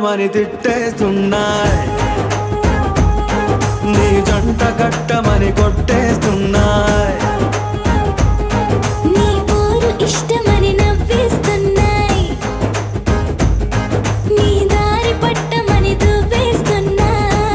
వెళ్ళమని తిట్టేస్తున్నాయి నీ జంట కట్టమని కొట్టేస్తున్నాయి నీ పోరు ఇష్టమని నవ్విస్తున్నాయి నీ దారి పట్టమని దువ్వేస్తున్నాయి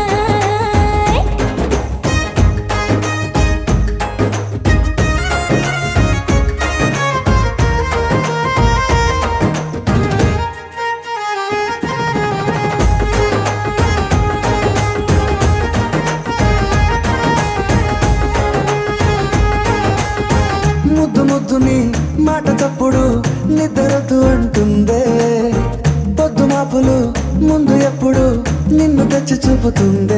ముద్దు ముద్దుని మాట తప్పుడు నిద్రతు అంటుందే పొద్దు మాపులు ముందు ఎప్పుడు నిన్ను తెచ్చి చూపుతుందే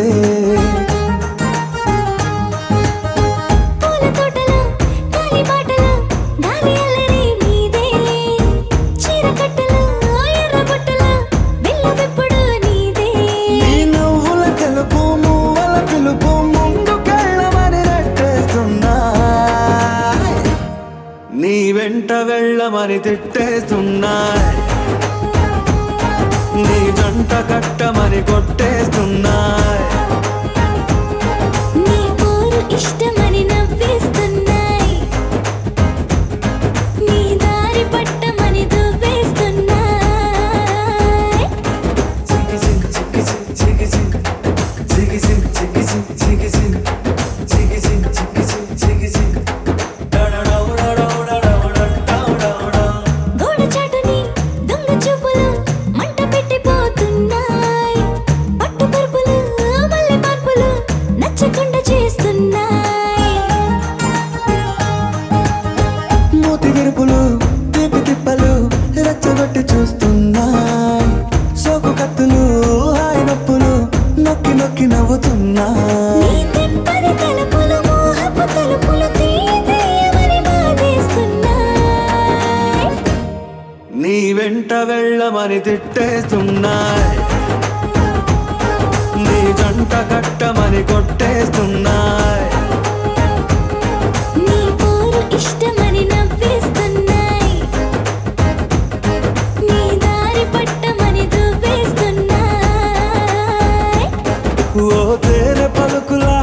పూల తోటలో గాలి బాటలో గాలి అల్లరి నీదేలే చీర కట్టలో ఎర్ర బుట్టలో బిల్ల విప్పుడు నీదే నీ నువ్వుల తెలుపు మువ్వల పిలుపు ముందుకెళ్ళమని నెట్టేస్తున్నా నీ వెంట వెళ్ళమని తిట్టేస్తున్నాయి నీ జంట కట్టమని కొట్టేస్తున్నాయి నీ పోరు ఇష్టమని నవ్విస్తున్నాయి నీ దారి పట్టమని దువ్వేస్తున్నాయి గోడ చాటుని దొంగ చూపులు మంట పెట్టిపోతున్నాయి పట్టు పరుపులు మల్లె మార్పులు నచ్చకుండా చేస్తున్నాయి మూతి విరుపులు తీపి తిప్పలు రెచ్చగొట్టి చూస్తున్నా సోకు కత్తులు హాయి నొప్పులు నొక్కి నొక్కి నవ్వుతున్నా నీ తిప్పని తలుపులు మోహపు తలుపులు తీయమని బాధేస్తున్నాయి నీ వెంట వెళ్ళమని తిట్టేస్తున్నాయి నీ జంట కట్టమని కొట్టేస్తున్నాయి నీ పోరు ఇష్టమని నవ్విస్తున్నాయి నీ దారి పట్టమని దువ్వేస్తున్నాయి ఓ తేనె పలుకులా